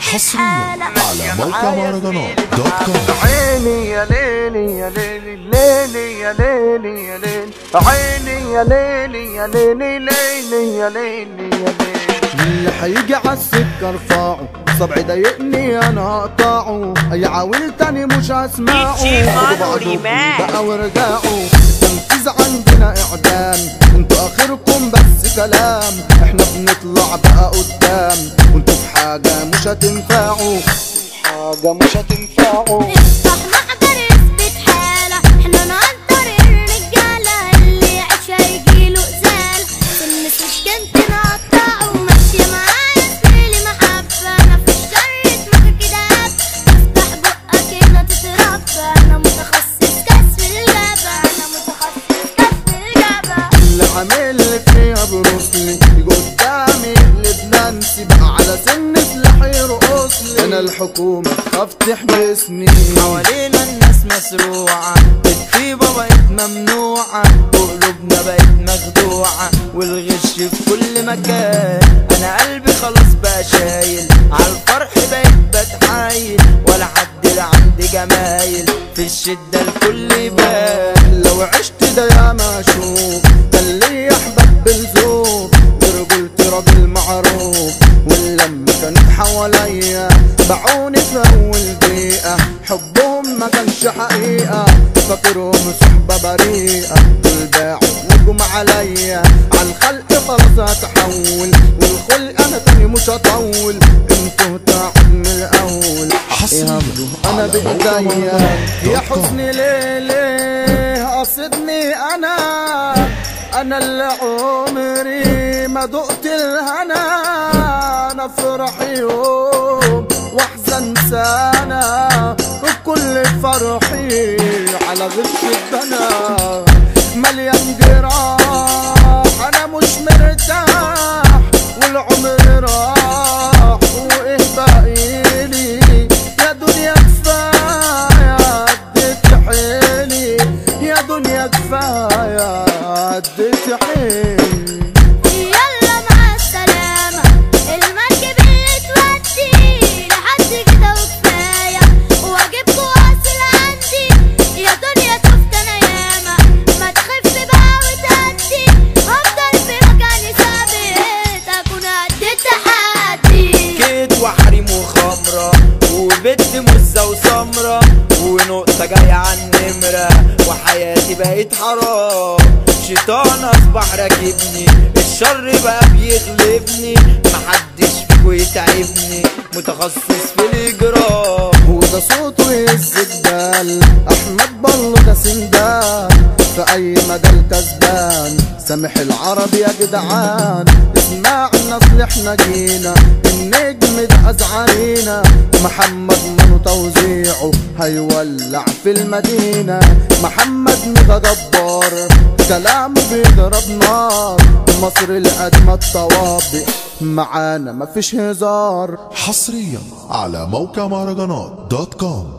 حصريا على موقع مهرجانات دوت كوم عيني يا ليلي يا ليلي ليلي يا ليلي يا ليلي عيني يا ليلي يا ليلي ليلي يا ليلي يا ليلي اللي هيجي عالسكة ارفعه صبعي ضايقني انا هقطعه اي عاول تاني مش هسمعه دي جي خدوا مانو بعضكم ريماكس. بقى وارجعوا التنفيذ عندنا اعدام انتوا اخركم بس كلام احنا بنطلع بقى قدام وانتوا في حاجة مش هتنفعوا حاجة مش هتنفعوا افتح محضر اثبت حالة احنا نقدر الرجالة اللي يعيش هيجيله إزالة سن سكنت نقطعه ماشية معايا زميلي محبة أنا في الشر دماغي كده هب افتح بقك هنا تتربى أنا متخصص كسر الجبل أنا متخصص كسر الجبل اللي عامل فيها بروسلي يجي قدامي يقلب نانسي بقى على سن سلاح يرقصلي انا الحكومة تخاف تحبسني حوالينا الناس مسروعة الطيبة بقت ممنوعة وقلوبنا بقت مخدوعة والغش في كل مكان أنا قلبي خلاص بقى شايل عالفرح بقيت بتحايل ولا حد لا عندي جمايل في الشدة الكل يبان لو عشت ده يا ما اشوف كان لي احباب بالذوق ورجولتي راجل معروف واللمة كانت حواليا باعوني في اول دقيقة حبهم ما كانش حقيقة فاكرهم صحبة بريئة دول باعوا نجم عليا عالخلق خلاص هتحول والخلق انا تاني مش هطول انتوا تعب من الاول حصريا يهبدوا انا على موقع بايديا مهرجانات يا دوت كوم. حزني ليه ليه قصدني انا انا اللي عمري ما دقت الهنا انا فرح يوم واحزن سنة وكل فرحي على غش الدنا مليان جراح انا مش مرتاح والعمر راح وايه باقيلي يا دنيا كفايه عديت حيلي يا دنيا كفايه عديت حيلي يلا مع السلامة المركب اللي تودي لحد كده وكفاية واجيبكوا واصل عندي يا دنيا شفت انا ياما ما تخف بقى وتهدي هفضل في مكاني ثابت اكون قد التحدي كيد وحريم وخمرة وبنت مزة وسمرة ونقطة جاية عن نمرة وحياتي بقت حرام شيطان أصبح راكبني الشر بقى بيغلبني محدش فيكو يتعبني متخصص في الإجرام وده صوته يهز الجبال احمد بلو ده سندان في اي مجال كسبان سامح العرب يا جدعان اسمعنا اصل احنا جينا النجم ده ازعرينا محمد منو توزيعه هيولع في المدينة محمد ميغا جبار كلامه بيضرب نار مصر القدمة الطوابق معانا مفيش هزار حصريا على موقع مهرجانات دوت كوم